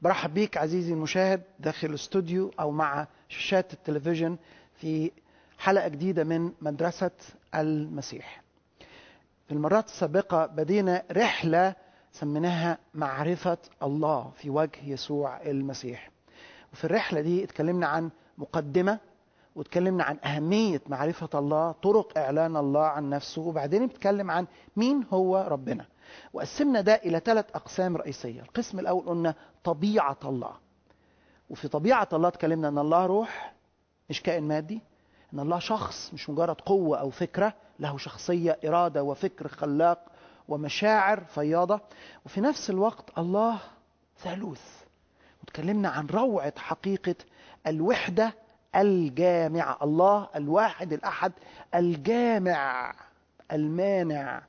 برحب بيك عزيزي المشاهد داخل الاستوديو او مع شاشات التلفزيون في حلقه جديده من مدرسه المسيح. في المرات السابقه بدينا رحله سميناها معرفه الله في وجه يسوع المسيح. وفي الرحله دي اتكلمنا عن مقدمه واتكلمنا عن أهمية معرفة الله طرق إعلان الله عن نفسه وبعدين بنتكلم عن مين هو ربنا وقسمنا ده إلى ثلاث أقسام رئيسية القسم الأول قلنا طبيعة الله وفي طبيعة الله اتكلمنا أن الله روح مش كائن مادي أن الله شخص مش مجرد قوة أو فكرة له شخصية إرادة وفكر خلاق ومشاعر فياضة وفي نفس الوقت الله ثالوث وتكلمنا عن روعة حقيقة الوحدة الجامعة الله الواحد الأحد الجامع المانع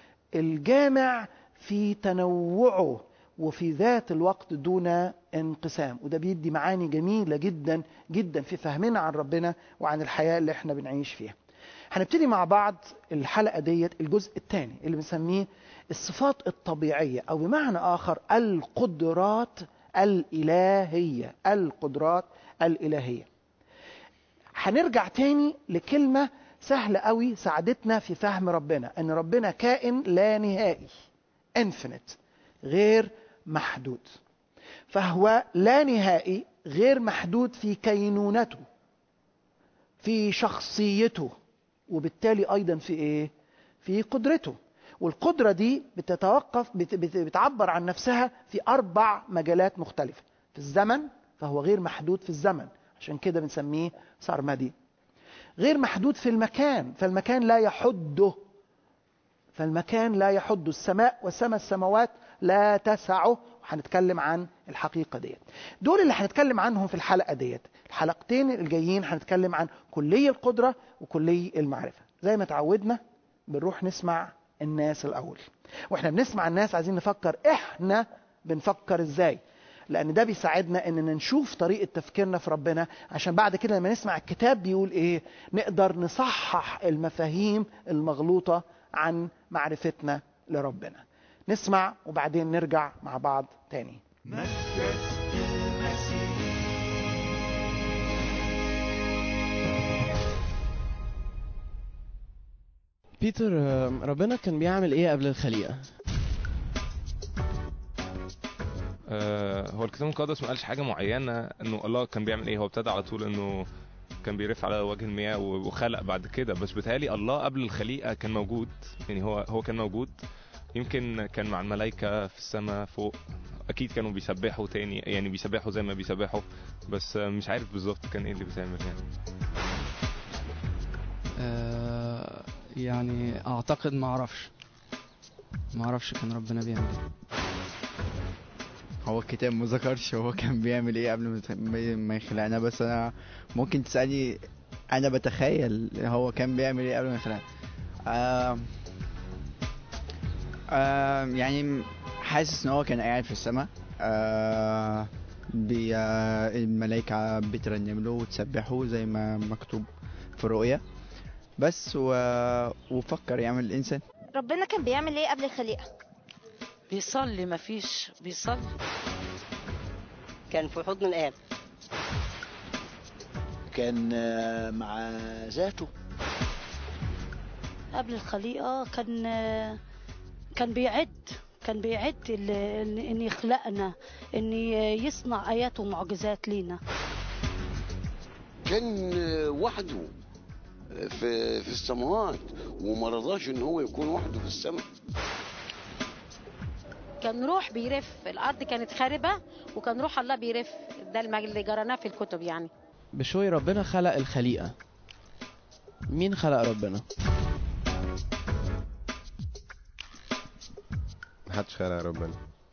الجامع في تنوعه وفي ذات الوقت دون انقسام وده بيدي معاني جميلة جدا جدا في فهمنا عن ربنا وعن الحياة اللي احنا بنعيش فيها هنبتدي مع بعض الحلقة ديت الجزء الثاني اللي بنسميه الصفات الطبيعية أو بمعنى آخر القدرات الإلهية القدرات الإلهية هنرجع تاني لكلمة سهلة قوي ساعدتنا في فهم ربنا ان ربنا كائن لا نهائي infinite غير محدود فهو لا نهائي غير محدود في كينونته في شخصيته وبالتالي ايضا في ايه في قدرته والقدرة دي بتتوقف بتعبر عن نفسها في اربع مجالات مختلفة في الزمن فهو غير محدود في الزمن عشان كده بنسميه سرمدي غير محدود في المكان فالمكان لا يحده فالمكان لا يحده السماء وسماء السماوات لا تسعه وهنتكلم عن الحقيقة ديت دول اللي هنتكلم عنهم في الحلقة ديت الحلقتين الجايين هنتكلم عن كلي القدرة وكلي المعرفة زي ما تعودنا بنروح نسمع الناس الأول واحنا بنسمع الناس عايزين نفكر احنا بنفكر ازاي لان ده بيساعدنا اننا نشوف طريقه تفكيرنا في ربنا عشان بعد كده لما نسمع الكتاب بيقول ايه نقدر نصحح المفاهيم المغلوطه عن معرفتنا لربنا نسمع وبعدين نرجع مع بعض تاني بيتر ربنا كان بيعمل ايه قبل الخليقه آه، هو الكتاب المقدس ما قالش حاجه معينه انه الله كان بيعمل ايه هو ابتدى على طول انه كان بيرف على وجه المياه وخلق بعد كده بس بيتهيألي الله قبل الخليقه كان موجود يعني هو هو كان موجود يمكن كان مع الملائكه في السماء فوق اكيد كانوا بيسبحوا تاني يعني بيسبحوا زي ما بيسبحوا بس مش عارف بالظبط كان ايه اللي بيتعمل يعني آه يعني اعتقد ما اعرفش ما اعرفش كان ربنا بيعمل ايه هو الكتاب ما ذكرش هو كان بيعمل ايه قبل ما يخلقنا بس انا ممكن تسالني انا بتخيل هو كان بيعمل ايه قبل ما يخلقنا آه آه يعني حاسس ان هو كان قاعد في السماء آه بي آه الملائكة بترنم له وتسبحه زي ما مكتوب في الرؤية بس و... وفكر يعمل الإنسان ربنا كان بيعمل ايه قبل الخليقة بيصلي مفيش بيصلي كان في حضن الآب كان مع ذاته قبل الخليقة كان كان بيعد كان بيعد ان يخلقنا ان يصنع ايات ومعجزات لينا كان وحده في في السماوات وما رضاش ان هو يكون وحده في السماء كان روح بيرف الارض كانت خاربه وكان روح الله بيرف ده اللي جرناه في الكتب يعني بشوي ربنا خلق الخليقه مين خلق ربنا محدش خلق ربنا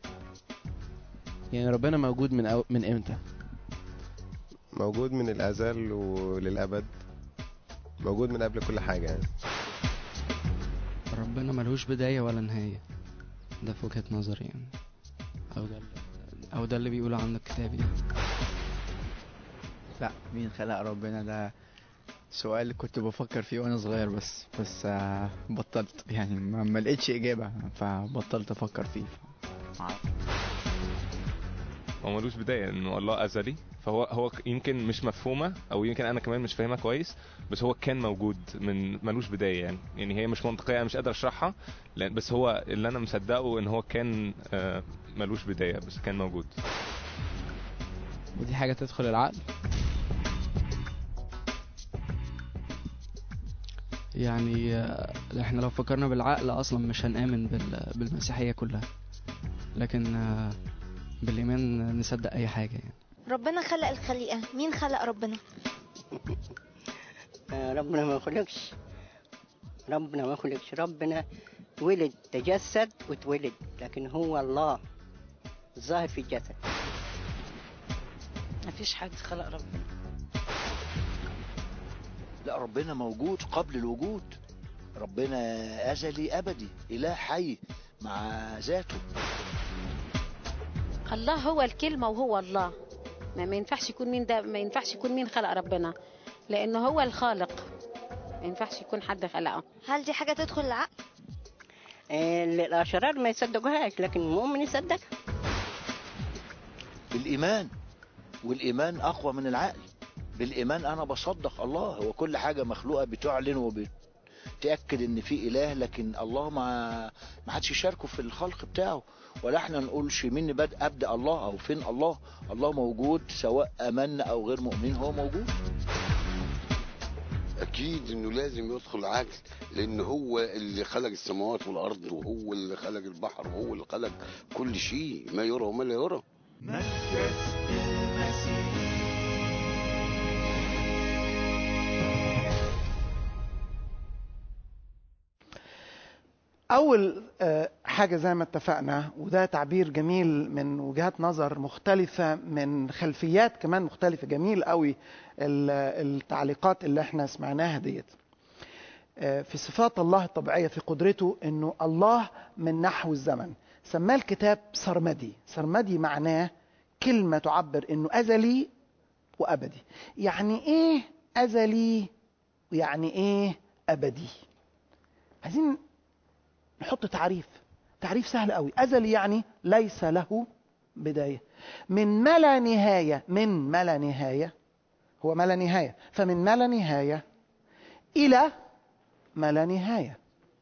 يعني ربنا موجود من أو... من امتى موجود من الازل وللابد موجود من قبل كل حاجه يعني ربنا ملهوش بدايه ولا نهايه ده في وجهة نظري يعني او ده او ده اللي بيقوله عنه الكتاب يعني لا مين خلق ربنا ده سؤال كنت بفكر فيه وانا صغير بس بس آه، بطلت يعني ما ما لقيتش اجابه فبطلت افكر فيه ف... هو ملوش بدايه انه الله ازلي فهو هو ك- يمكن مش مفهومه او يمكن انا كمان مش فاهمها كويس بس هو كان موجود من ملوش بدايه يعني يعني هي مش منطقيه انا مش قادر اشرحها لان بس هو اللي انا مصدقه ان هو كان آه، ملوش بدايه بس كان موجود ودي حاجة تدخل العقل يعني آه، احنا لو فكرنا بالعقل اصلا مش هنآمن بال- بالمسيحية كلها لكن آه، بالايمان نصدق اي حاجة يعني ربنا خلق الخليقة مين خلق ربنا آه، ربنا ما خلقش ربنا ما خلقش ربنا ولد تجسد وتولد لكن هو الله ظاهر في الجسد ما فيش حد خلق ربنا لا ربنا موجود قبل الوجود ربنا أزلي أبدي إله حي مع ذاته الله هو الكلمة وهو الله ما, ما ينفعش يكون مين ده ما ينفعش يكون مين خلق ربنا لأنه هو الخالق ما ينفعش يكون حد خلقه هل دي حاجة تدخل العقل آه، الأشرار ما يصدقوهاش لكن المؤمن يصدق بالإيمان والإيمان أقوى من العقل بالإيمان أنا بصدق الله هو كل حاجة مخلوقة بتعلن وبتأكد إن في إله لكن الله ما ما حدش يشاركه في الخلق بتاعه ولا احنا نقولش مين بد أبدأ الله أو فين الله الله موجود سواء أمنا أو غير مؤمنين هو موجود اكيد انه لازم يدخل عقل لان هو اللي خلق السماوات والارض وهو اللي خلق البحر وهو اللي خلق كل شيء ما يرى وما لا يرى أول آه، حاجة زي ما اتفقنا وده تعبير جميل من وجهات نظر مختلفة من خلفيات كمان مختلفة جميل قوي ال- التعليقات اللي احنا سمعناها ديت آه، في صفات الله الطبيعية في قدرته انه الله من نحو الزمن سماه الكتاب سرمدي سرمدي معناه كلمة تعبر انه ازلي وابدي يعني ايه ازلي ويعني ايه ابدي عايزين نحط تعريف تعريف سهل قوي ازلي يعني ليس له بدايه من ما لا نهايه من ما لا نهايه هو ما لا نهايه فمن ما لا نهايه الى ما لا نهايه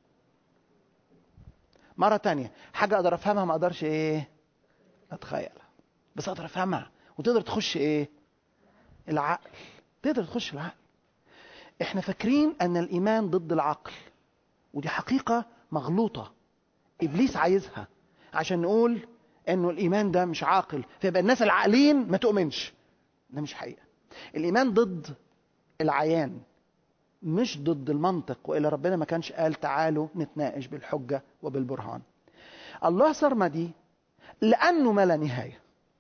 مره تانية حاجه اقدر افهمها ما اقدرش ايه اتخيلها بس اقدر افهمها وتقدر تخش ايه العقل تقدر تخش العقل احنا فاكرين ان الايمان ضد العقل ودي حقيقة مغلوطة إبليس عايزها عشان نقول إنه الإيمان ده مش عاقل فيبقى الناس العاقلين ما تؤمنش ده مش حقيقة الإيمان ضد العيان مش ضد المنطق وإلا ربنا ما كانش قال تعالوا نتناقش بالحجة وبالبرهان الله سرمدي لأنه ما لا نهاية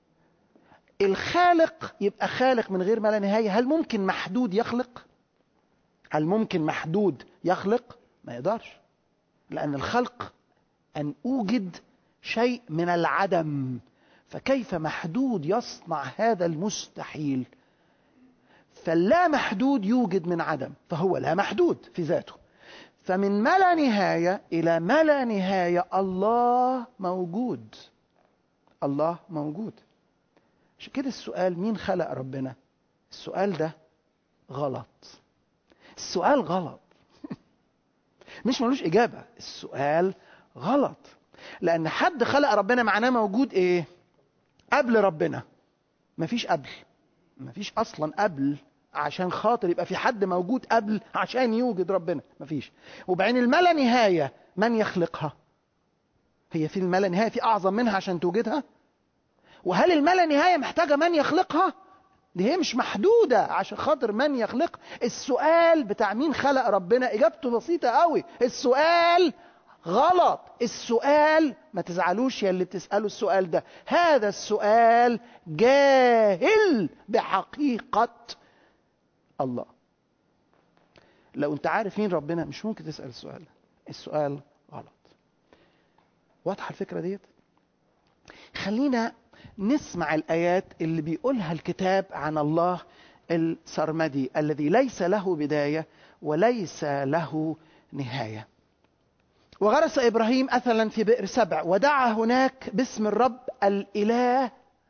الخالق يبقى خالق من غير ما لا نهاية هل ممكن محدود يخلق هل ممكن محدود يخلق ما يقدرش لأن الخلق أن أوجد شيء من العدم فكيف محدود يصنع هذا المستحيل فاللا محدود يوجد من عدم فهو لا محدود في ذاته فمن ما لا نهاية إلى ما لا نهاية الله موجود الله موجود عشان كده السؤال مين خلق ربنا السؤال ده غلط السؤال غلط مش ملوش إجابة السؤال غلط لأن حد خلق ربنا معناه موجود إيه قبل ربنا مفيش قبل مفيش أصلا قبل عشان خاطر يبقى في حد موجود قبل عشان يوجد ربنا مفيش وبعدين الملا نهاية من يخلقها هي في الملا نهاية في أعظم منها عشان توجدها وهل الملا نهاية محتاجة من يخلقها دي هي مش محدودة عشان خاطر من يخلق السؤال بتاع مين خلق ربنا إجابته بسيطة قوي السؤال غلط السؤال ما تزعلوش يا اللي بتسألوا السؤال ده هذا السؤال جاهل بحقيقة الله لو انت عارف مين ربنا مش ممكن تسأل السؤال ده السؤال غلط واضحة الفكرة ديت خلينا نسمع الآيات اللي بيقولها الكتاب عن الله السرمدي الذي ليس له بداية وليس له نهاية وغرس إبراهيم أثلا في بئر سبع ودعا هناك باسم الرب الإله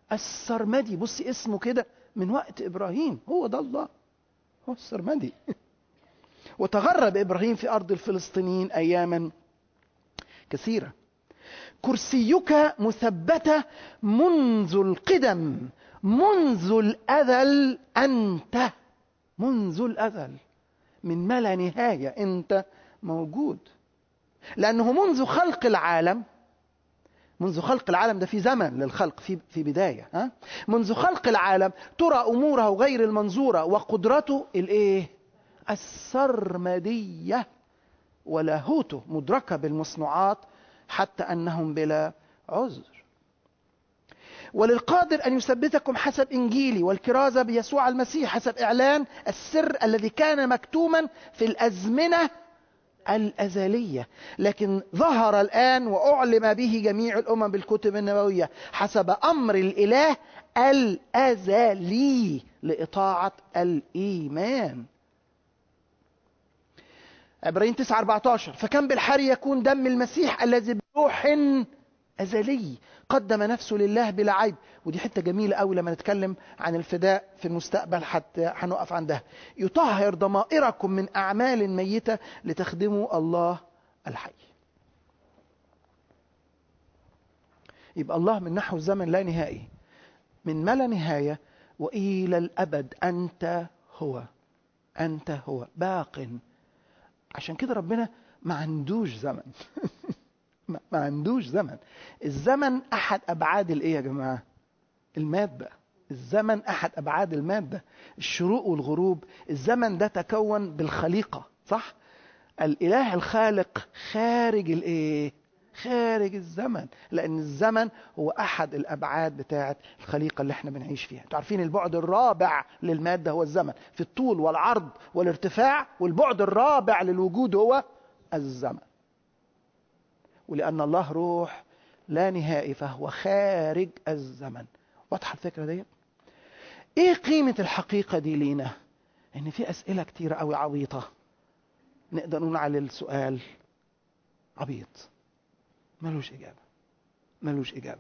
السرمدي بصي اسمه كده من وقت ابراهيم هو ده الله هو السرمدي وتغرب ابراهيم في ارض الفلسطينيين اياما كثيره كرسيك مثبته منذ القدم منذ الازل انت منذ الازل من ما لا نهايه انت موجود لانه منذ خلق العالم منذ خلق العالم ده في زمن للخلق في في بدايه ها منذ خلق العالم ترى اموره غير المنظوره وقدرته الايه السرمديه ولاهوته مدركه بالمصنوعات حتى انهم بلا عذر وللقادر ان يثبتكم حسب انجيلي والكرازه بيسوع المسيح حسب اعلان السر الذي كان مكتوما في الازمنه الازليه لكن ظهر الان واعلم به جميع الامم بالكتب النبويه حسب امر الاله الازلي لاطاعه الايمان عبرين 9 14 فكم بالحري يكون دم المسيح الذي بروح ازلي قدم نفسه لله بلا عيب ودي حته جميله قوي لما نتكلم عن الفداء في المستقبل حتى هنقف عندها يطهر ضمائركم من اعمال ميته لتخدموا الله الحي يبقى الله من نحو الزمن لا نهائي من ما لا نهايه والى الابد انت هو انت هو باق عشان كده ربنا ما عندوش زمن ما ما عندوش زمن الزمن احد ابعاد الايه يا جماعه الماده الزمن احد ابعاد الماده الشروق والغروب الزمن ده تكون بالخليقه صح الاله الخالق خارج الايه خارج الزمن لان الزمن هو احد الابعاد بتاعه الخليقه اللي احنا بنعيش فيها انتوا عارفين البعد الرابع للماده هو الزمن في الطول والعرض والارتفاع والبعد الرابع للوجود هو الزمن ولأن الله روح لا نهائي فهو خارج الزمن واضحة الفكرة دي ايه قيمة الحقيقة دي لينا ان في اسئلة كتيرة قوي عبيطة نقدر نقول على السؤال عبيط ملوش اجابة ملوش اجابة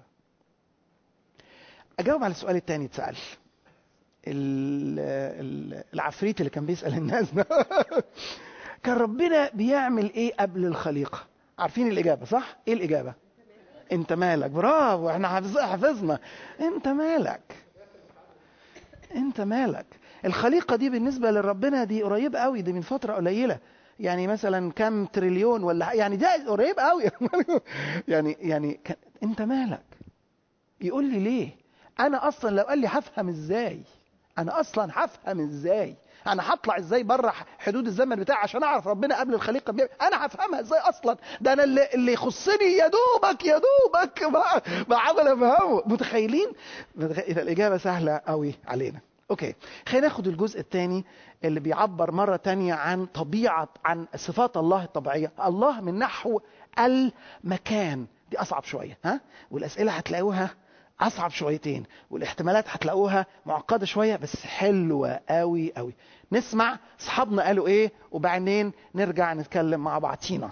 اجاوب على السؤال التاني اتسأل ال- ال- العفريت اللي كان بيسأل الناس ده كان ربنا بيعمل ايه قبل الخليقه عارفين الإجابة صح؟ إيه الإجابة؟ أنت مالك برافو إحنا حافظ- حافظنا أنت مالك أنت مالك الخليقة دي بالنسبة لربنا دي قريبة قوي دي من فترة قليلة يعني مثلا كم تريليون ولا يعني ده قريب قوي يعني يعني كان- أنت مالك يقول لي ليه؟ أنا أصلا لو قال لي هفهم إزاي؟ أنا أصلا هفهم إزاي؟ انا هطلع ازاي بره حدود الزمن بتاعي عشان اعرف ربنا قبل الخليقه بيعمل انا هفهمها ازاي اصلا ده انا اللي, اللي يخصني يا دوبك يا دوبك ما ما عمل افهمه متخيلين متخ- إذا الاجابه سهله قوي علينا اوكي خلينا ناخد الجزء الثاني اللي بيعبر مره تانية عن طبيعه عن صفات الله الطبيعيه الله من نحو المكان دي اصعب شويه ها والاسئله هتلاقوها اصعب شويتين والاحتمالات هتلاقوها معقده شويه بس حلوه قوي قوي نسمع اصحابنا قالوا ايه وبعدين نرجع نتكلم مع بعضينا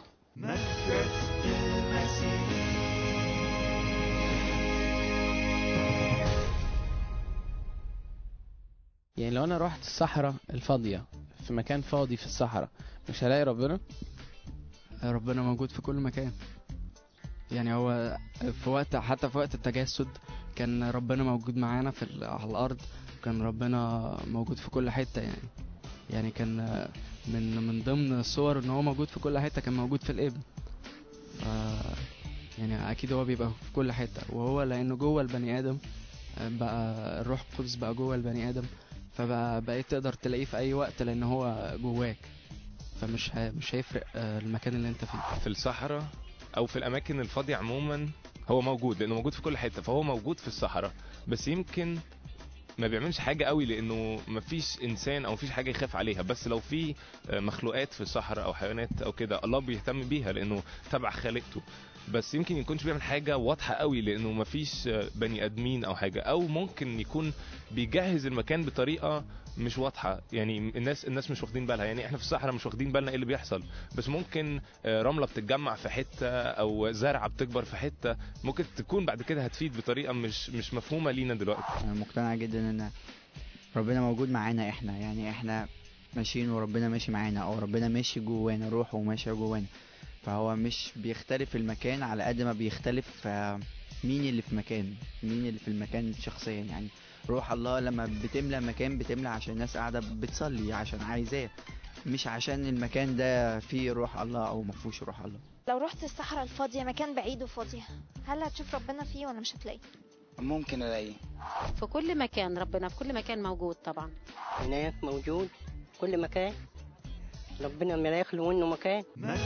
يعني لو انا رحت الصحراء الفاضية في مكان فاضي في الصحراء مش هلاقي ربنا ربنا موجود في كل مكان يعني هو في وقت حتى في وقت التجسد كان ربنا موجود معانا في ال- على الارض كان ربنا موجود في كل حته يعني يعني كان من من ضمن الصور ان هو موجود في كل حته كان موجود في الابن ف يعني اكيد هو بيبقى في كل حته وهو لانه جوه البني ادم بقى الروح القدس بقى جوه البني ادم فبقى بقيت تقدر تلاقيه في اي وقت لان هو جواك فمش ه... مش هيفرق آه، المكان اللي انت فيه في الصحراء او في الاماكن الفاضيه عموما هو موجود لانه موجود في كل حته فهو موجود في الصحراء بس يمكن ما بيعملش حاجه قوي لانه ما فيش انسان او ما فيش حاجه يخاف عليها بس لو في مخلوقات في الصحراء او حيوانات او كده الله بيهتم بيها لانه تبع خالقته بس يمكن يكونش بيعمل حاجه واضحه قوي لانه مفيش آه، بني ادمين او حاجه او ممكن يكون بيجهز المكان بطريقه مش واضحه يعني الناس الناس مش واخدين بالها يعني احنا في الصحراء مش واخدين بالنا ايه اللي بيحصل بس ممكن آه، رمله بتتجمع في حته او زرعه بتكبر في حته ممكن تكون بعد كده هتفيد بطريقه مش مش مفهومه لينا دلوقتي انا مقتنع جدا ان ربنا موجود معانا احنا يعني احنا ماشيين وربنا ماشي معانا او ربنا ماشي جوانا روحه ماشيه جوانا فهو مش بيختلف المكان على قد ما بيختلف آه، مين اللي في مكان مين اللي في المكان شخصيا يعني روح الله لما بتملى مكان بتملى عشان الناس قاعده بتصلي عشان عايزاه مش عشان المكان ده فيه روح الله او مفهوش روح الله لو رحت الصحراء الفاضية مكان بعيد وفاضي هل هتشوف ربنا فيه ولا مش هتلاقيه ممكن الاقيه في كل مكان ربنا في كل مكان موجود طبعا هناك موجود في كل مكان ربنا ما لا يخلو منه مكان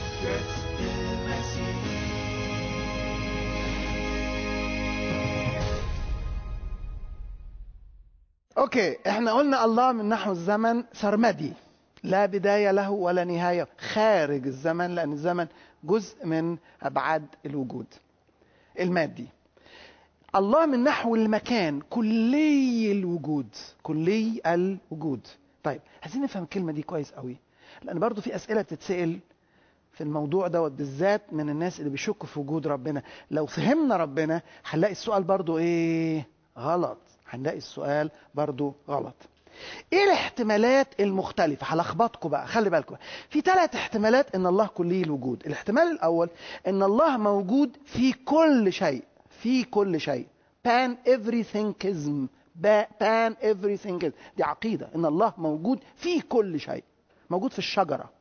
اوكي احنا قلنا الله من نحو الزمن سرمدي لا بداية له ولا نهاية خارج الزمن لأن الزمن جزء من أبعاد الوجود المادي الله من نحو المكان كلي الوجود كلي الوجود طيب عايزين نفهم الكلمة دي كويس قوي لأن برضو في أسئلة بتتسأل في الموضوع دوت بالذات من الناس اللي بيشكوا في وجود ربنا لو فهمنا ربنا هنلاقي السؤال برضو ايه غلط هنلاقي السؤال برضو غلط ايه الاحتمالات المختلفة هلخبطكم بقى خلي بالكم في ثلاث احتمالات ان الله كلي الوجود الاحتمال الاول ان الله موجود في كل شيء في كل شيء pan everythingism pan everythingism دي عقيدة ان الله موجود في كل شيء موجود في الشجرة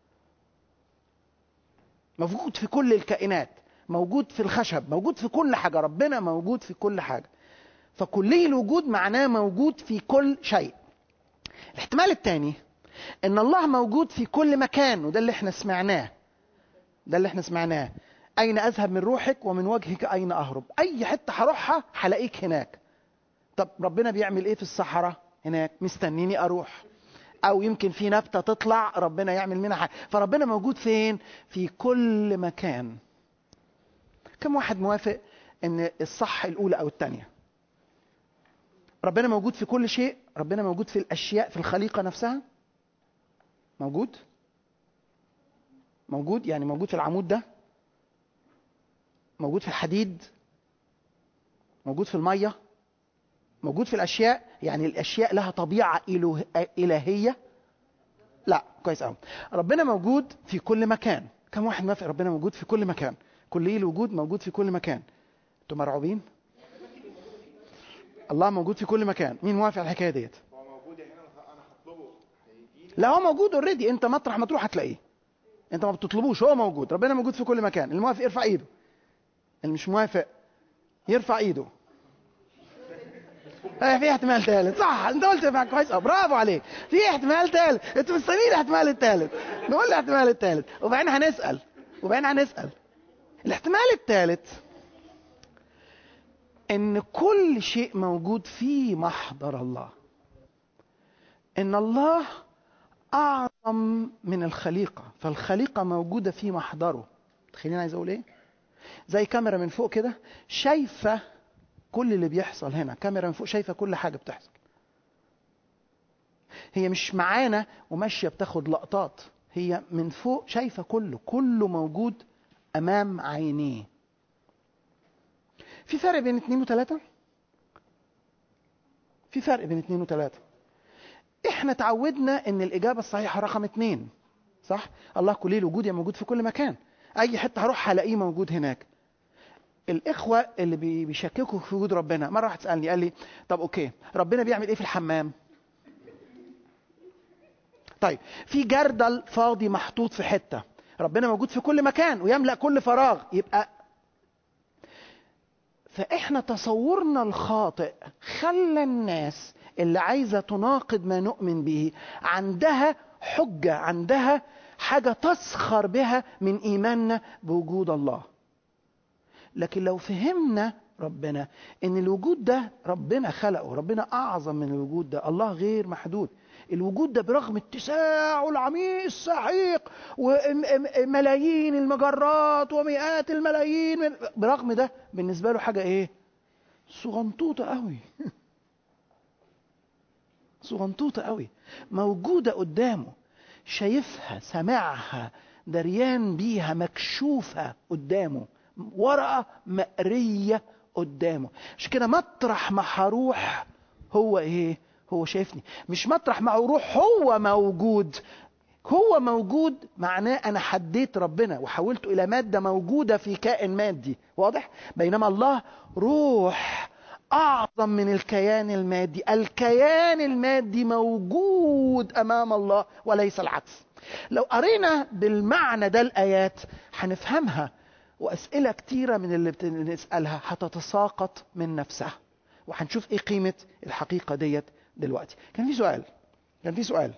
موجود في كل الكائنات موجود في الخشب موجود في كل حاجة ربنا موجود في كل حاجة فكلي الوجود معناه موجود في كل شيء الاحتمال الثاني ان الله موجود في كل مكان وده اللي احنا سمعناه ده اللي احنا سمعناه اين اذهب من روحك ومن وجهك اين اهرب اي حته هروحها هلاقيك هناك طب ربنا بيعمل ايه في الصحراء هناك مستنيني اروح او يمكن في نبته تطلع ربنا يعمل منها حاجه فربنا موجود فين في كل مكان كم واحد موافق ان الصح الاولى او الثانيه ربنا موجود في كل شيء ربنا موجود في الاشياء في الخليقه نفسها موجود موجود يعني موجود في العمود ده موجود في الحديد موجود في الميه موجود في الاشياء يعني الاشياء لها طبيعه إله... الهيه لا كويس قوي ربنا موجود في كل مكان كم واحد موافق ربنا موجود في كل مكان كلي الوجود موجود في كل مكان انتوا مرعوبين الله موجود في كل مكان مين موافق على الحكايه ديت لا هو موجود اوريدي انت مطرح ما تروح هتلاقيه انت ما بتطلبوش هو موجود ربنا موجود في كل مكان الموافق يرفع ايده اللي مش موافق يرفع ايده ايه في احتمال ثالث صح انت قلت بقى كويس اه برافو عليك في احتمال ثالث انتوا مستنيين الاحتمال الثالث نقول الاحتمال الثالث وبعدين هنسال وبعدين هنسال الاحتمال الثالث ان كل شيء موجود في محضر الله ان الله اعظم من الخليقه فالخليقه موجوده في محضره تخيلين عايز اقول ايه زي كاميرا من فوق كده شايفه كل اللي بيحصل هنا كاميرا من فوق شايفه كل حاجه بتحصل هي مش معانا وماشيه بتاخد لقطات هي من فوق شايفه كله كله موجود امام عينيه في فرق بين اتنين وتلاتة في فرق بين اتنين وتلاتة احنا تعودنا ان الاجابة الصحيحة رقم اتنين صح الله كلي الوجود يا موجود في كل مكان اي حتة هروح هلاقيه موجود هناك الاخوة اللي بي- بيشككوا في وجود ربنا مرة واحد سألني قال لي طب اوكي ربنا بيعمل ايه في الحمام طيب في جردل فاضي محطوط في حتة ربنا موجود في كل مكان ويملأ كل فراغ يبقى فاحنا تصورنا الخاطئ خلى الناس اللي عايزه تناقض ما نؤمن به عندها حجه عندها حاجه تسخر بها من ايماننا بوجود الله لكن لو فهمنا ربنا ان الوجود ده ربنا خلقه ربنا اعظم من الوجود ده الله غير محدود الوجود ده برغم اتساعه العميق السحيق وملايين المجرات ومئات الملايين من برغم ده بالنسبه له حاجه ايه صغنطوطه قوي صغنطوطه قوي موجوده قدامه شايفها سامعها دريان بيها مكشوفه قدامه ورقه مقريه قدامه عشان كده مطرح ما هروح هو ايه هو شايفني مش مطرح ما اروح هو موجود هو موجود معناه انا حديت ربنا وحولته الى ماده موجوده في كائن مادي واضح بينما الله روح اعظم من الكيان المادي الكيان المادي موجود امام الله وليس العكس لو قرينا بالمعنى ده الايات هنفهمها واسئله كتيره من اللي بنسالها هتتساقط من نفسها وهنشوف ايه قيمه الحقيقه ديت دلوقتي كان في سؤال كان في سؤال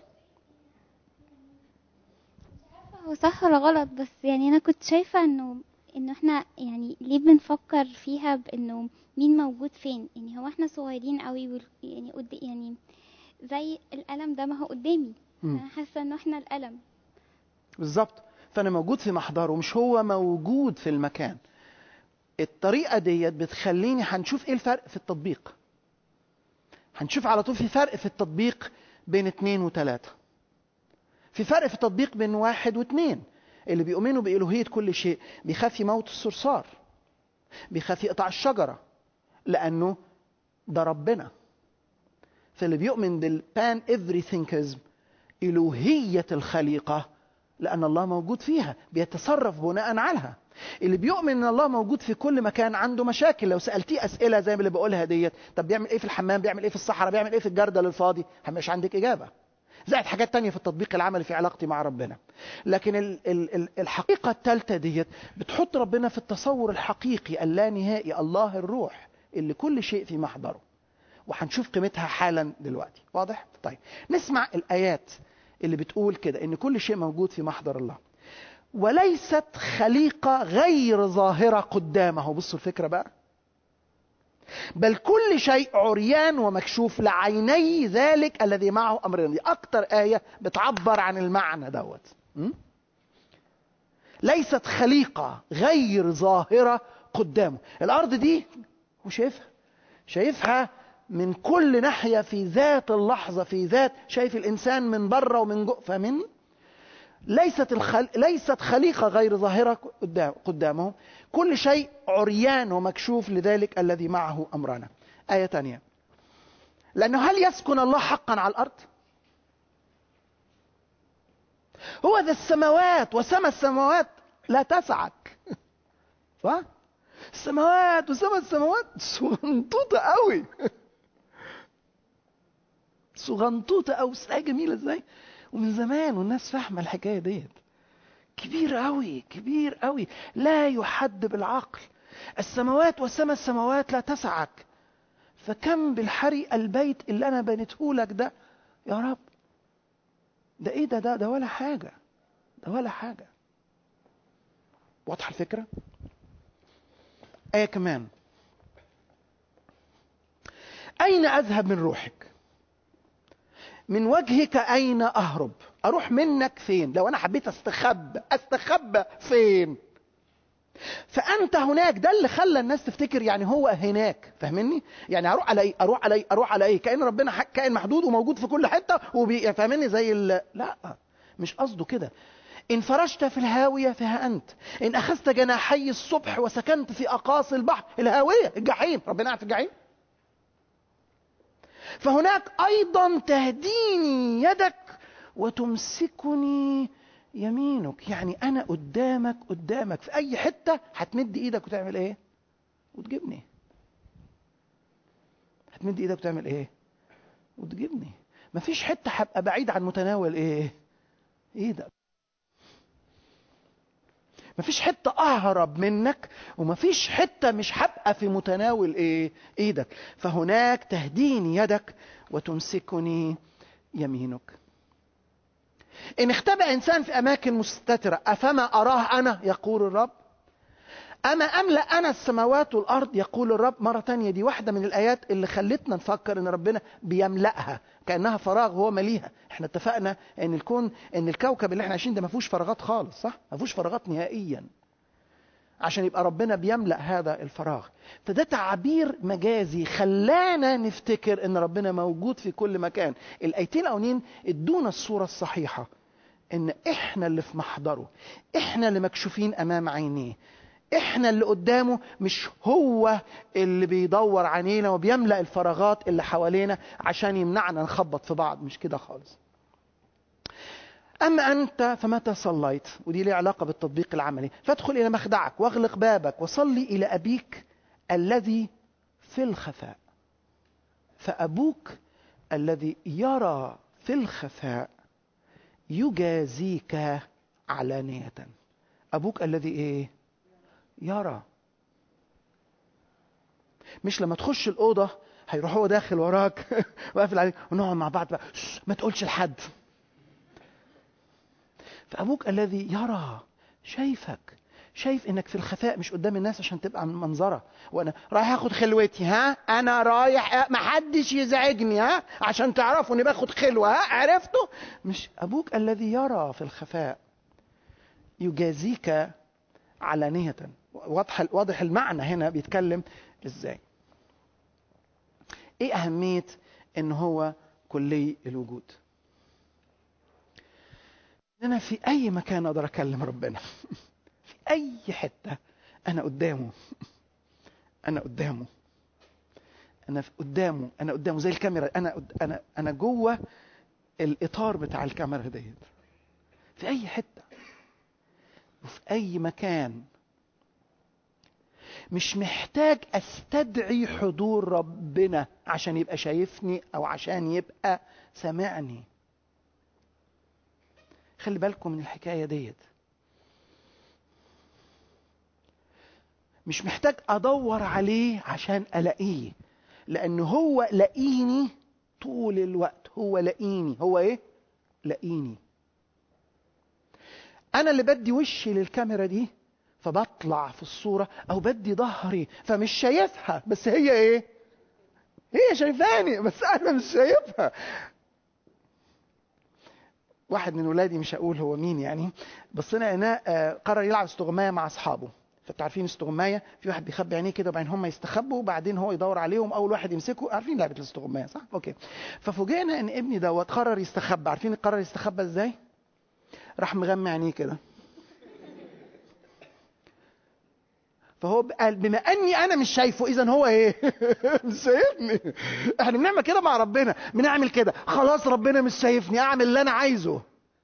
هو صح ولا غلط بس يعني انا كنت شايفه انه انه احنا يعني ليه بنفكر فيها بانه مين موجود فين يعني هو احنا صغيرين قوي وال- يعني قد يعني زي القلم ده ما هو قدامي مم. انا حاسه انه احنا القلم بالظبط فانا موجود في محضره مش هو موجود في المكان الطريقه ديت بتخليني هنشوف ايه الفرق في التطبيق هنشوف على طول في فرق في التطبيق بين اتنين وتلاته في فرق في التطبيق بين واحد واثنين اللي بيؤمنوا بإلوهية كل شيء بيخاف يموت الصرصار بيخاف يقطع الشجرة لأنه ده ربنا فاللي بيؤمن بالبان everythingism إلوهية الخليقة لأن الله موجود فيها بيتصرف بناء عليها اللي بيؤمن ان الله موجود في كل مكان عنده مشاكل لو سالتيه اسئله زي ما اللي بقولها ديت طب بيعمل ايه في الحمام بيعمل ايه في الصحراء بيعمل ايه في الجردل الفاضي مش عندك اجابه زائد حاجات تانية في التطبيق العملي في علاقتي مع ربنا لكن ال ال ال الحقيقة الثالثة ديت بتحط ربنا في التصور الحقيقي اللانهائي الله الروح اللي كل شيء في محضره وهنشوف قيمتها حالا دلوقتي واضح؟ طيب نسمع الآيات اللي بتقول كده إن كل شيء موجود في محضر الله وليست خليقة غير ظاهرة قدامه بصوا الفكرة بقى بل كل شيء عريان ومكشوف لعيني ذلك الذي معه أمرنا دي أكتر آية بتعبر عن المعنى دوت م? ليست خليقة غير ظاهرة قدامه الأرض دي هو شايفها شايفها من كل ناحية في ذات اللحظة في ذات شايف الإنسان من بره ومن جوه فاهمين ليست الخل... ليست خليقة غير ظاهرة قدام... قدامه كل شيء عريان ومكشوف لذلك الذي معه أمرنا آية تانية لأنه هل يسكن الله حقا على الأرض هو ذا السماوات وسما السماوات لا تسعك صح السماوات وسما السماوات صغنطوطة قوي صغنطوطة قوي آية جميلة ازاي ومن زمان والناس فاهمة الحكاية ديت كبير قوي كبير قوي لا يحد بالعقل السماوات وسما السماوات لا تسعك فكم بالحري البيت اللي انا بنيته لك ده يا رب ده ايه ده ده ده ولا حاجه ده ولا حاجه واضحه الفكره ايه كمان اين اذهب من روحك من وجهك اين اهرب اروح منك فين لو انا حبيت استخبى استخبى فين فانت هناك ده اللي خلى الناس تفتكر يعني هو هناك فاهمني يعني اروح على ايه اروح على ايه اروح على ايه كان ربنا كائن محدود وموجود في كل حته وبي فاهمني زي ال... لا مش قصده كده إن فرشت في الهاوية فها أنت إن أخذت جناحي الصبح وسكنت في أقاصي البحر الهاوية الجحيم ربنا قاعد في الجحيم فهناك أيضا تهديني يدك وتمسكني يمينك يعني أنا قدامك قدامك في أي حتة هتمد إيدك وتعمل إيه وتجيبني هتمد إيدك وتعمل إيه وتجيبني مفيش حتة هبقى بعيد عن متناول إيه إيدك مفيش حتة أهرب منك ومفيش حتة مش هبقى في متناول إيه إيدك فهناك تهديني يدك وتمسكني يمينك إن اختبأ إنسان في أماكن مستترة أفما أراه أنا يقول الرب أما أملأ أنا السماوات والأرض يقول الرب مرة تانية دي واحدة من الآيات اللي خلتنا نفكر إن ربنا بيملأها كأنها فراغ هو مليها احنا اتفقنا إن الكون إن الكوكب اللي احنا عايشين ده ما فيهوش فراغات خالص صح؟ ما فيهوش فراغات نهائيا عشان يبقى ربنا بيملأ هذا الفراغ فده تعبير مجازي خلانا نفتكر ان ربنا موجود في كل مكان الايتين الاولين ادونا الصورة الصحيحة ان احنا اللي في محضره احنا اللي مكشوفين امام عينيه احنا اللي قدامه مش هو اللي بيدور علينا وبيملأ الفراغات اللي حوالينا عشان يمنعنا نخبط في بعض مش كده خالص أما أنت فمتى صليت ودي ليها علاقة بالتطبيق العملي فادخل إلى مخدعك واغلق بابك وصلي إلى أبيك الذي في الخفاء فأبوك الذي يرى في الخفاء يجازيك علانية أبوك الذي إيه يرى مش لما تخش الأوضة هيروح هو داخل وراك وقافل عليك ونقعد مع بعض بقى ما تقولش لحد فأبوك الذي يرى شايفك شايف انك في الخفاء مش قدام الناس عشان تبقى من منظره وانا رايح اخد خلوتي ها انا رايح ما حدش يزعجني ها عشان تعرفوا اني باخد خلوه ها عرفتوا مش ابوك الذي يرى في الخفاء يجازيك علانيه واضح واضح المعنى هنا بيتكلم ازاي ايه اهميه ان هو كلي الوجود انا في اي مكان اقدر اكلم ربنا في اي حته انا قدامه انا قدامه انا في قدامه انا قدامه زي الكاميرا انا انا انا جوه الاطار بتاع الكاميرا ديت في اي حته وفي اي مكان مش محتاج استدعي حضور ربنا عشان يبقى شايفني او عشان يبقى سامعني خلي بالكم من الحكاية ديت مش محتاج أدور عليه عشان ألاقيه لأن هو لاقيني طول الوقت هو لاقيني هو إيه؟ لاقيني أنا اللي بدي وشي للكاميرا دي فبطلع في الصورة أو بدي ظهري فمش شايفها بس هي إيه؟ هي شايفاني بس أنا مش شايفها واحد من ولادي مش هقول هو مين يعني بس انا انا قرر يلعب استغمايه مع اصحابه فانتوا عارفين استغمايه في واحد بيخبي عينيه كده وبعدين هم يستخبوا وبعدين هو يدور عليهم اول واحد يمسكه عارفين لعبه الاستغمايه صح اوكي ففوجئنا ان ابني دوت قرر يستخبى عارفين قرر يستخبى ازاي راح مغمى عينيه كده فهو قال بما اني انا مش شايفه اذا هو ايه مش شايفني احنا بنعمل كده مع ربنا بنعمل كده خلاص ربنا مش شايفني اعمل اللي انا عايزه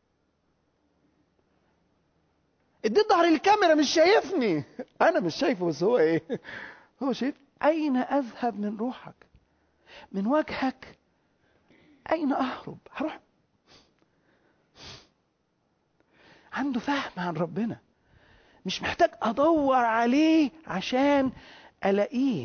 اديت ظهري الكاميرا مش شايفني انا مش شايفه بس هو ايه هو شايف اين اذهب من روحك من وجهك اين اهرب هروح عنده فهم عن ربنا مش محتاج ادور عليه عشان الاقيه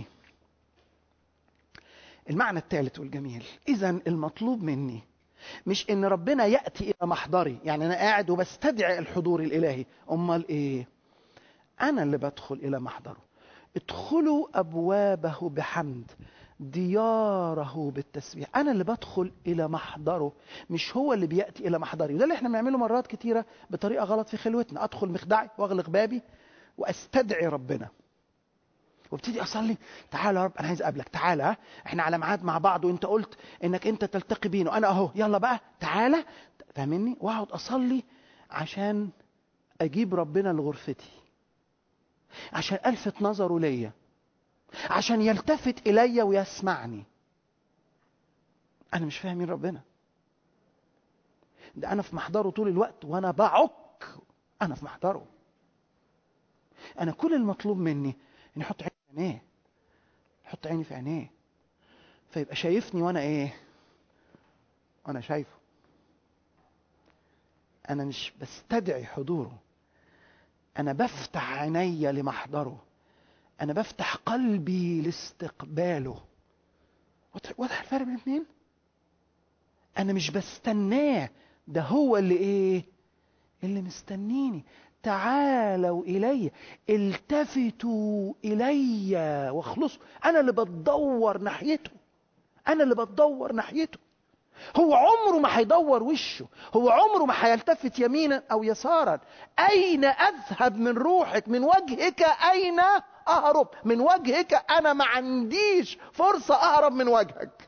المعنى الثالث والجميل اذا المطلوب مني مش ان ربنا ياتي الى محضري يعني انا قاعد وبستدعي الحضور الالهي امال ايه انا اللي بدخل الى محضره ادخلوا ابوابه بحمد دياره بالتسبيح انا اللي بدخل الى محضره مش هو اللي بياتي الى محضري وده اللي احنا بنعمله مرات كتيره بطريقه غلط في خلوتنا ادخل مخدعي واغلق بابي واستدعي ربنا وابتدي اصلي تعالى يا رب انا عايز اقابلك تعالى ها احنا على ميعاد مع بعض وانت قلت انك انت تلتقي بينا انا اهو يلا بقى تعالى فاهمني واقعد اصلي عشان اجيب ربنا لغرفتي عشان الفت نظره ليا عشان يلتفت الي ويسمعني انا مش فاهم مين ربنا ده انا في محضره طول الوقت وانا بعك انا في محضره انا كل المطلوب مني اني احط عيني في عينيه احط عيني في عينيه فيبقى شايفني وانا ايه وانا شايفه انا مش بستدعي حضوره انا بفتح عيني لمحضره انا بفتح قلبي لاستقباله واضح الفرق بين الاثنين انا مش بستناه ده هو اللي ايه اللي مستنيني تعالوا الي التفتوا الي واخلصوا انا اللي بتدور ناحيته انا اللي بتدور ناحيته هو عمره ما هيدور وشه هو عمره ما هيلتفت يمينا او يسارا اين اذهب من روحك من وجهك اين اهرب من وجهك انا ما عنديش فرصه اهرب من وجهك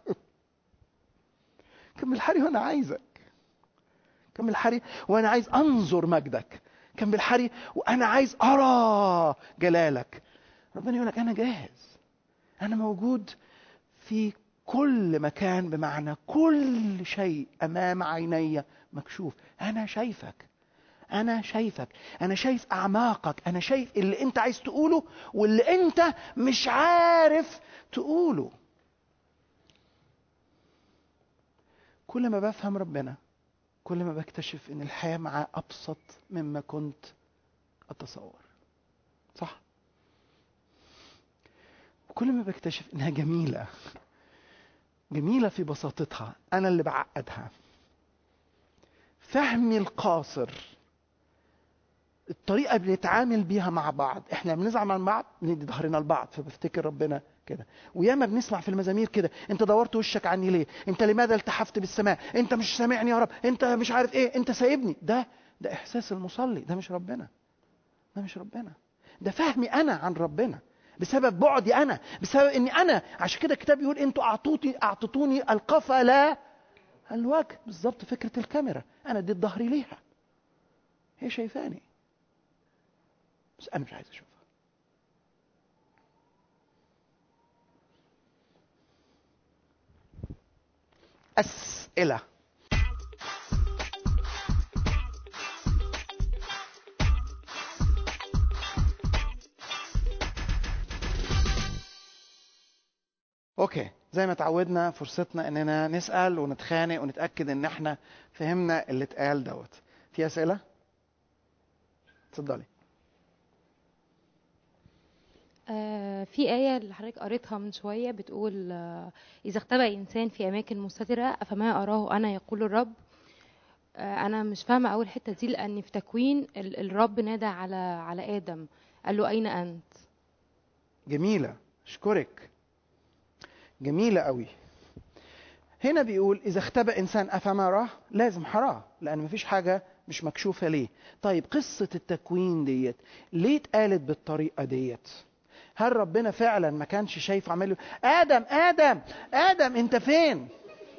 كم الحري وانا عايزك كم الحري وانا عايز انظر مجدك كم بالحري وانا عايز ارى جلالك ربنا يقول لك انا جاهز انا موجود في كل مكان بمعنى كل شيء امام عيني مكشوف انا شايفك انا شايفك انا شايف اعماقك انا شايف اللي انت عايز تقوله واللي انت مش عارف تقوله كل ما بفهم ربنا كل ما بكتشف ان الحياه معاه ابسط مما كنت اتصور صح وكل ما بكتشف انها جميله جميله في بساطتها انا اللي بعقدها فهمي القاصر الطريقه اللي بنتعامل بيها مع بعض احنا بنزعل مع بعض بندي ظهرنا لبعض فبفتكر ربنا كده وياما بنسمع في المزامير كده انت دورت وشك عني ليه انت لماذا التحفت بالسماء انت مش سامعني يا رب انت مش عارف ايه انت سايبني ده ده احساس المصلي ده مش ربنا ده مش ربنا ده فهمي انا عن ربنا بسبب بعدي انا بسبب اني انا عشان كده الكتاب يقول انتوا اعطوتي اعطتوني القفا لا الوجه بالظبط فكره الكاميرا انا اديت ظهري ليها هي شايفاني بس انا مش عايز اشوفها اسئله اوكي زي ما اتعودنا فرصتنا اننا نسال ونتخانق ونتاكد ان احنا فهمنا اللي اتقال دوت في اسئله اتفضلي آه، في آية اللي حضرتك قريتها من شوية بتقول آه، إذا اختبأ إنسان في أماكن مستترة أفما أراه أنا يقول الرب آه، أنا مش فاهمة أول حتة دي لأن في تكوين ال- الرب نادى على على آدم قال له أين أنت؟ جميله اشكرك جميله قوي هنا بيقول اذا اختبأ انسان افما راه لازم حراه لان مفيش حاجه مش مكشوفه ليه طيب قصه التكوين ديت ليه اتقالت بالطريقه ديت هل ربنا فعلا ما كانش شايف عمال له ادم ادم ادم انت فين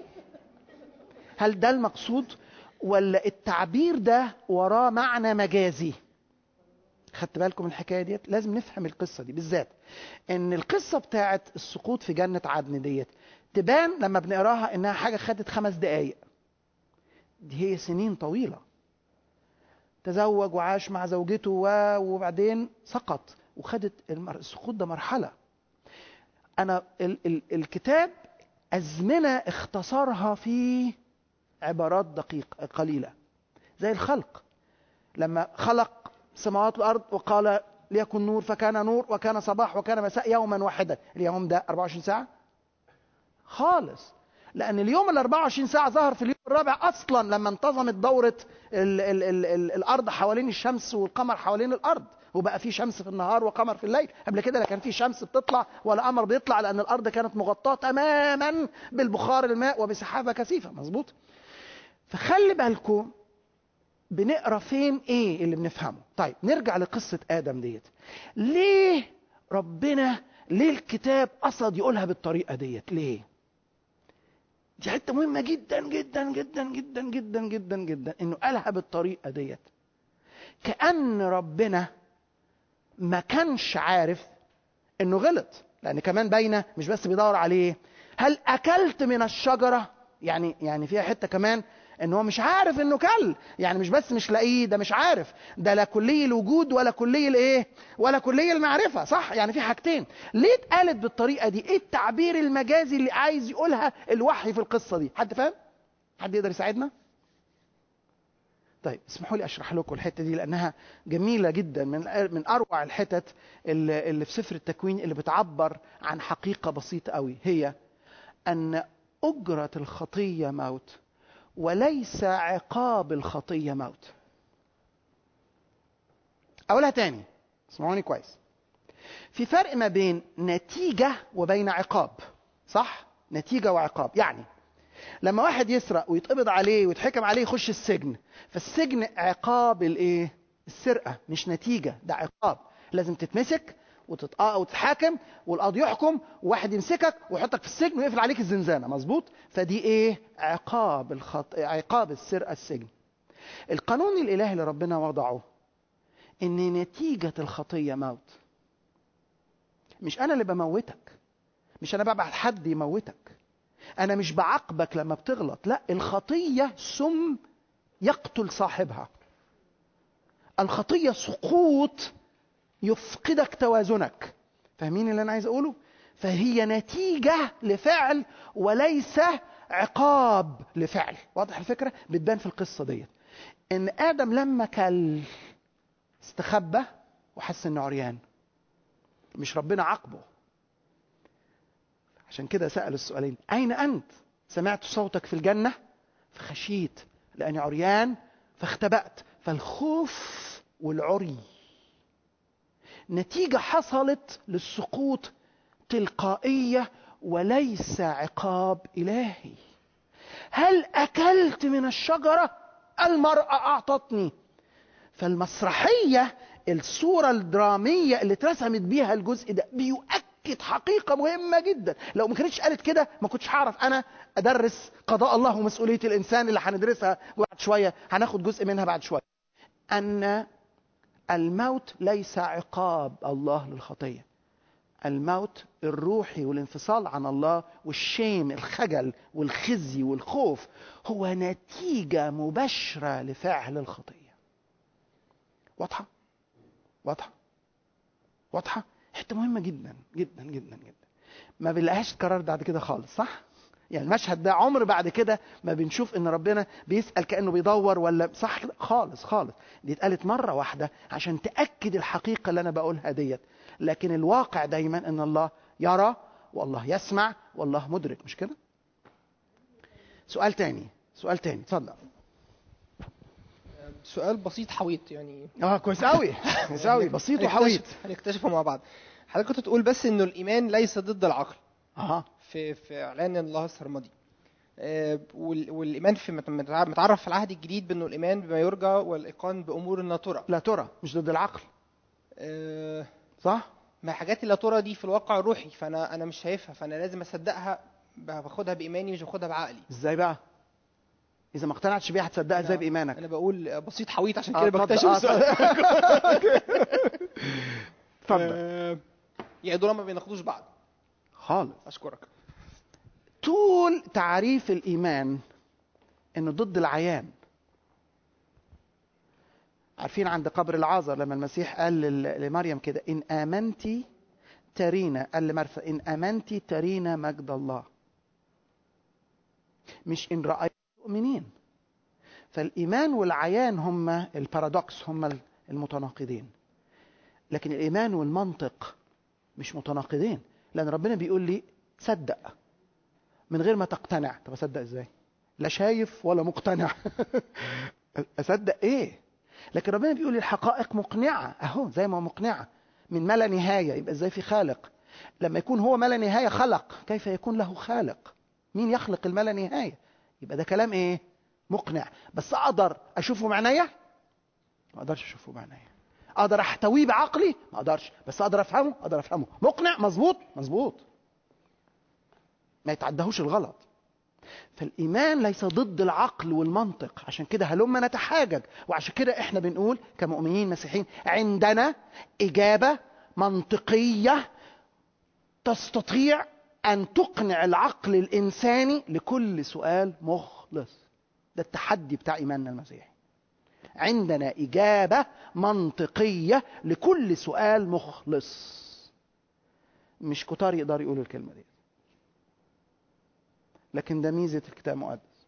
هل ده المقصود ولا التعبير ده وراه معنى مجازي خدت بالكم من الحكايه ديت لازم نفهم القصه دي بالذات ان القصه بتاعت السقوط في جنه عدن ديت تبان لما بنقراها انها حاجه خدت خمس دقائق دي هي سنين طويله تزوج وعاش مع زوجته و- وبعدين سقط وخدت المر- السقوط ده مرحله انا ال ال الكتاب ازمنه اختصرها في عبارات دقيقه قليله زي الخلق لما خلق السماوات والارض وقال ليكن نور فكان نور وكان صباح وكان مساء يوما واحدا اليوم ده 24 ساعه خالص لان اليوم ال 24 ساعه ظهر في اليوم الرابع اصلا لما انتظمت دوره ال ال ال ال الارض حوالين الشمس والقمر حوالين الارض وبقى في شمس في النهار وقمر في الليل قبل كده لا كان في شمس بتطلع ولا قمر بيطلع لان الارض كانت مغطاه تماما بالبخار الماء وبسحابه كثيفه مظبوط فخلي بالكم بنقرا فين ايه اللي بنفهمه طيب نرجع لقصه ادم ديت ليه ربنا ليه الكتاب قصد يقولها بالطريقه ديت ليه دي حته مهمه جدا جدا جدا جدا جدا جدا جدا انه قالها بالطريقه ديت كان ربنا ما كانش عارف انه غلط لان كمان باينه مش بس بيدور عليه هل اكلت من الشجره يعني يعني فيها حته كمان ان هو مش عارف انه كل يعني مش بس مش لاقيه ده مش عارف ده لا كلي الوجود ولا كلي الايه ولا كلي المعرفه صح يعني في حاجتين ليه اتقالت بالطريقه دي ايه التعبير المجازي اللي عايز يقولها الوحي في القصه دي حد فاهم حد يقدر يساعدنا طيب اسمحوا لي اشرح لكم الحته دي لانها جميله جدا من من اروع الحتت اللي اللي في سفر التكوين اللي بتعبر عن حقيقه بسيطه قوي هي ان اجره الخطيه موت وليس عقاب الخطيه موت اقولها تاني اسمعوني كويس في فرق ما بين نتيجه وبين عقاب صح نتيجه وعقاب يعني لما واحد يسرق ويتقبض عليه ويتحكم عليه يخش السجن فالسجن عقاب الايه السرقه مش نتيجه ده عقاب لازم تتمسك وتتقا وتتحاكم والقاضي يحكم وواحد يمسكك ويحطك في السجن ويقفل عليك الزنزانه مظبوط فدي ايه عقاب الخط... عقاب السرقه السجن القانون الالهي اللي ربنا وضعه ان نتيجه الخطيه موت مش انا اللي بموتك مش انا ببعت حد يموتك انا مش بعاقبك لما بتغلط لا الخطيه سم يقتل صاحبها الخطيه سقوط يفقدك توازنك فاهمين اللي انا عايز اقوله فهي نتيجه لفعل وليس عقاب لفعل واضح الفكره بتبان في القصه ديت ان ادم لما كل استخبى وحس انه عريان مش ربنا عاقبه عشان كده سأل السؤالين أين أنت؟ سمعت صوتك في الجنة فخشيت لأني عريان فاختبأت فالخوف والعري نتيجة حصلت للسقوط تلقائية وليس عقاب إلهي هل أكلت من الشجرة؟ المرأة أعطتني فالمسرحية الصورة الدرامية اللي اترسمت بيها الجزء ده بيؤكد حقيقة مهمة جدا لو ما كانتش قالت كده ما كنتش هعرف أنا أدرس قضاء الله ومسؤولية الإنسان اللي هندرسها بعد شوية هناخد جزء منها بعد شوية أن الموت ليس عقاب الله للخطية الموت الروحي والانفصال عن الله والشيم الخجل والخزي والخوف هو نتيجة مباشرة لفعل الخطية واضحة؟ واضحة؟ واضحة؟ حتة مهمة جدا جدا جدا جدا ما بنلاقيهاش تكرر بعد كده خالص صح؟ يعني المشهد ده عمر بعد كده ما بنشوف ان ربنا بيسأل كأنه بيدور ولا صح كده خالص خالص دي اتقالت مرة واحدة عشان تأكد الحقيقة اللي انا بقولها ديت لكن الواقع دايما ان الله يرى والله يسمع والله مدرك مش كده سؤال تاني سؤال تاني اتفضل سؤال بسيط حويط يعني اه كويس قوي كويس قوي بسيط وحويط هنكتشف- هنكتشفه مع بعض حضرتك كنت تقول بس انه الايمان ليس ضد العقل اها في في اعلان الله السرمدي آه، وال- والايمان في مت- متع- متعرف في العهد الجديد بانه الايمان بما يرجى والايقان بامور لا ترى لا ترى مش ضد العقل آه، صح ما حاجات لا ترى دي في الواقع الروحي فانا انا مش شايفها فانا لازم اصدقها ب- باخدها بايماني مش باخدها بعقلي ازاي بقى اذا ما اقتنعتش بيها هتصدقها ازاي بايمانك انا بقول بسيط حويط عشان آه، كده اتفضل. بكتشف آه، السؤال اتفضل آه، يعني دول ما بيناقضوش بعض خالص اشكرك طول تعريف الايمان انه ضد العيان عارفين عند قبر العازر لما المسيح قال لل- لمريم كده ان امنتي ترينا قال لمرثا ان امنتي ترينا مجد الله مش ان رايت تؤمنين فالايمان والعيان هما البارادوكس هما المتناقضين لكن الايمان والمنطق مش متناقضين لان ربنا بيقول لي صدق من غير ما تقتنع طب اصدق ازاي لا شايف ولا مقتنع اصدق ايه لكن ربنا بيقول لي الحقائق مقنعه اهو زي ما مقنعه من ما لا نهايه يبقى ازاي في خالق لما يكون هو ما لا نهايه خلق كيف يكون له خالق مين يخلق الما لا نهايه يبقى ده كلام ايه مقنع بس اقدر اشوفه معنايا ما اقدرش اشوفه معنايا اقدر احتويه بعقلي ما اقدرش بس اقدر افهمه اقدر افهمه مقنع مظبوط مظبوط ما يتعدهوش الغلط فالإيمان ليس ضد العقل والمنطق عشان كده هلما نتحاجج وعشان كده احنا بنقول كمؤمنين مسيحيين عندنا إجابة منطقية تستطيع أن تقنع العقل الإنساني لكل سؤال مخلص ده التحدي بتاع إيماننا المسيحي عندنا إجابة منطقية لكل سؤال مخلص مش كتار يقدر يقولوا الكلمة دي لكن ده ميزة الكتاب المقدس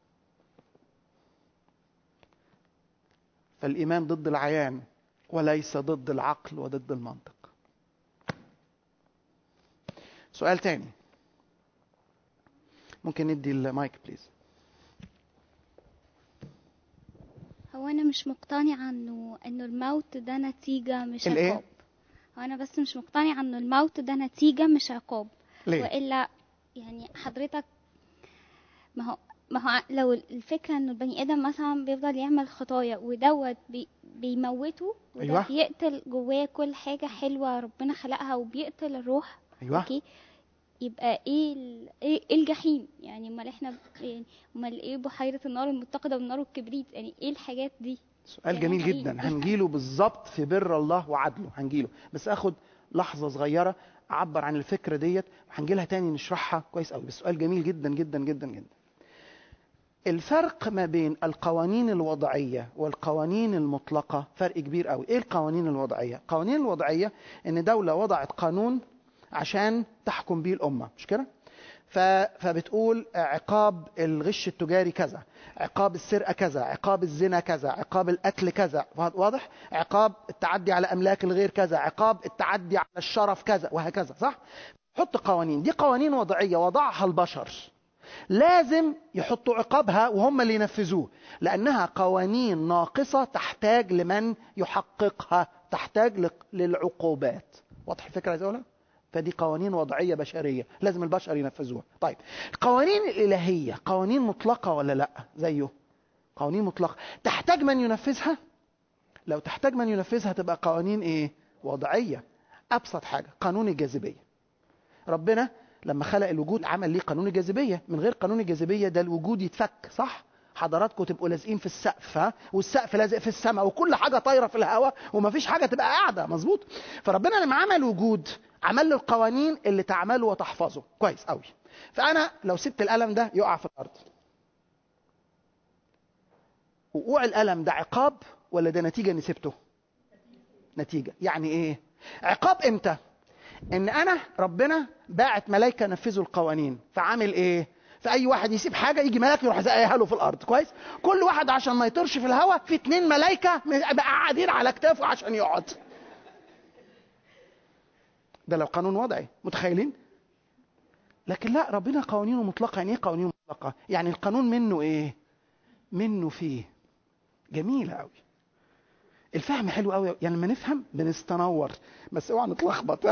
فالإيمان ضد العيان وليس ضد العقل وضد المنطق سؤال تاني ممكن ندي المايك بليز هو انا مش مقتنعه انه انه الموت ده نتيجه مش الإيه؟ عقاب هو انا بس مش مقتنعه انه الموت ده نتيجه مش عقاب ليه؟ والا يعني حضرتك ما هو ما هو لو الفكره انه البني ادم مثلا بيفضل يعمل خطايا ودوت بي بيموته وده أيوة. بيقتل جواه كل حاجه حلوه ربنا خلقها وبيقتل الروح ايوه اوكي يبقى ايه ال- ايه إيه الجحيم يعني امال احنا يعني امال ايه بحيره النار المتقده والنار والكبريت يعني ايه الحاجات دي سؤال يعني جميل حقيقي. جدا هنجيله بالظبط في بر الله وعدله هنجيله بس اخد لحظه صغيره اعبر عن الفكره ديت وهنجيلها تاني نشرحها كويس قوي بس سؤال جميل جدا جدا جدا جدا الفرق ما بين القوانين الوضعيه والقوانين المطلقه فرق كبير قوي ايه القوانين الوضعيه القوانين الوضعيه ان دوله وضعت قانون عشان تحكم بيه الامه مش كده ف- فبتقول عقاب الغش التجاري كذا عقاب السرقه كذا عقاب الزنا كذا عقاب القتل كذا واضح عقاب التعدي على املاك الغير كذا عقاب التعدي على الشرف كذا وهكذا صح حط قوانين دي قوانين وضعيه وضعها البشر لازم يحطوا عقابها وهم اللي ينفذوه لانها قوانين ناقصه تحتاج لمن يحققها تحتاج لق- للعقوبات واضح الفكره عايز اقولها فدي قوانين وضعيه بشريه لازم البشر ينفذوها طيب القوانين الالهيه قوانين مطلقه ولا لا زيه قوانين مطلقه تحتاج من ينفذها لو تحتاج من ينفذها تبقى قوانين ايه وضعيه ابسط حاجه قانون الجاذبيه ربنا لما خلق الوجود عمل ليه قانون الجاذبيه من غير قانون الجاذبيه ده الوجود يتفك صح حضراتكم تبقوا لازقين في السقف ها والسقف لازق في السماء وكل حاجه طايره في الهواء ومفيش حاجه تبقى قاعده مظبوط فربنا لما عمل وجود عمل له القوانين اللي تعمله وتحفظه كويس قوي فانا لو سبت القلم ده يقع في الارض وقوع القلم ده عقاب ولا ده نتيجه اني سبته نتيجه يعني ايه عقاب امتى ان انا ربنا باعت ملائكه نفذوا القوانين فعامل ايه فاي واحد يسيب حاجه يجي ملاك يروح زقها له في الارض كويس كل واحد عشان ما يطيرش في الهواء في اتنين ملائكه بقى قاعدين على كتافه عشان يقعد ده لو قانون وضعي متخيلين لكن لا ربنا قوانينه مطلقه يعني ايه قوانينه مطلقه يعني القانون منه ايه منه فيه جميله قوي الفهم حلو قوي يعني لما نفهم بنستنور بس اوعى نتلخبط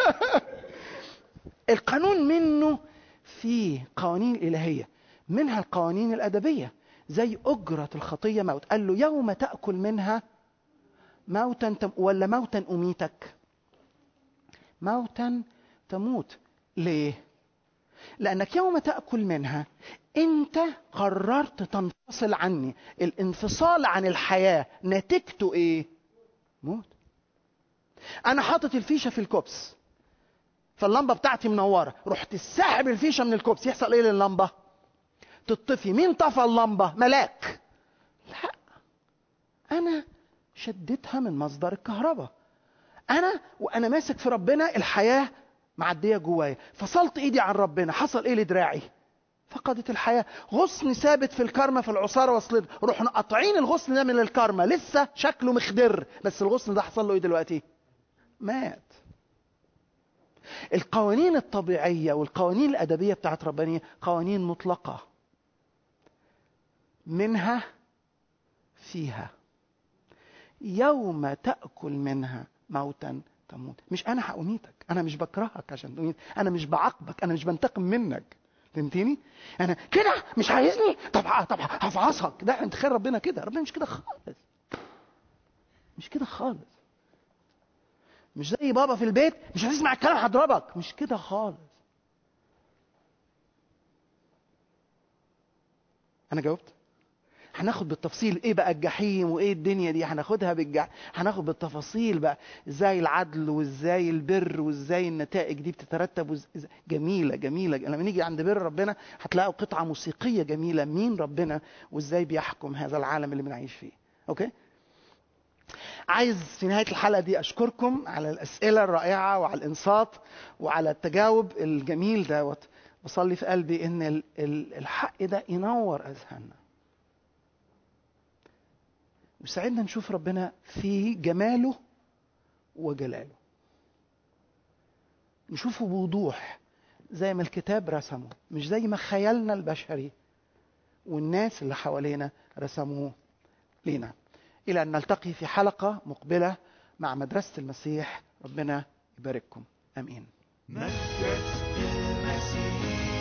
القانون منه فيه قوانين الالهيه منها القوانين الادبيه زي اجره الخطيه موت قال له يوم تاكل منها موتا تم ولا موتا اميتك موتا تموت ليه لانك يوم تاكل منها انت قررت تنفصل عني الانفصال عن الحياه نتيجته ايه موت انا حاطط الفيشه في الكوبس فاللمبه بتاعتي منوره رحت ساحب الفيشه من الكوبس يحصل ايه لللمبه تطفي مين طفى اللمبه ملاك لا انا شدتها من مصدر الكهرباء انا وانا ماسك في ربنا الحياه معديه جوايا فصلت ايدي عن ربنا حصل ايه لدراعي فقدت الحياه غصن ثابت في الكرمه في العصاره وصلت رحنا قاطعين الغصن ده من الكرمه لسه شكله مخضر بس الغصن ده حصل له ايه دلوقتي مات القوانين الطبيعيه والقوانين الادبيه بتاعت ربنا قوانين مطلقه منها فيها يوم تاكل منها موتا تموت مش انا هأميتك انا مش بكرهك عشان تموت انا مش بعاقبك انا مش بنتقم منك فهمتني انا كده مش عايزني طب طب هفعصك ده انت خير ربنا كده ربنا مش كده خالص مش كده خالص مش زي بابا في البيت مش هتسمع الكلام هضربك مش كده خالص انا جاوبت هناخد بالتفصيل ايه بقى الجحيم وايه الدنيا دي هناخدها بالجح هناخد بالتفاصيل بقى ازاي العدل وازاي البر وازاي النتائج دي بتترتب وز... جميله جميله لما نيجي عند بر ربنا هتلاقوا قطعه موسيقيه جميله مين ربنا وازاي بيحكم هذا العالم اللي بنعيش فيه اوكي عايز في نهايه الحلقه دي اشكركم على الاسئله الرائعه وعلى الانصات وعلى التجاوب الجميل دوت بصلي في قلبي ان الحق ده ينور اذهاننا ويساعدنا نشوف ربنا في جماله وجلاله نشوفه بوضوح زي ما الكتاب رسمه مش زي ما خيالنا البشري والناس اللي حوالينا رسموه لينا إلى أن نلتقي في حلقة مقبلة مع مدرسة المسيح ربنا يبارككم آمين مدرسة المسيح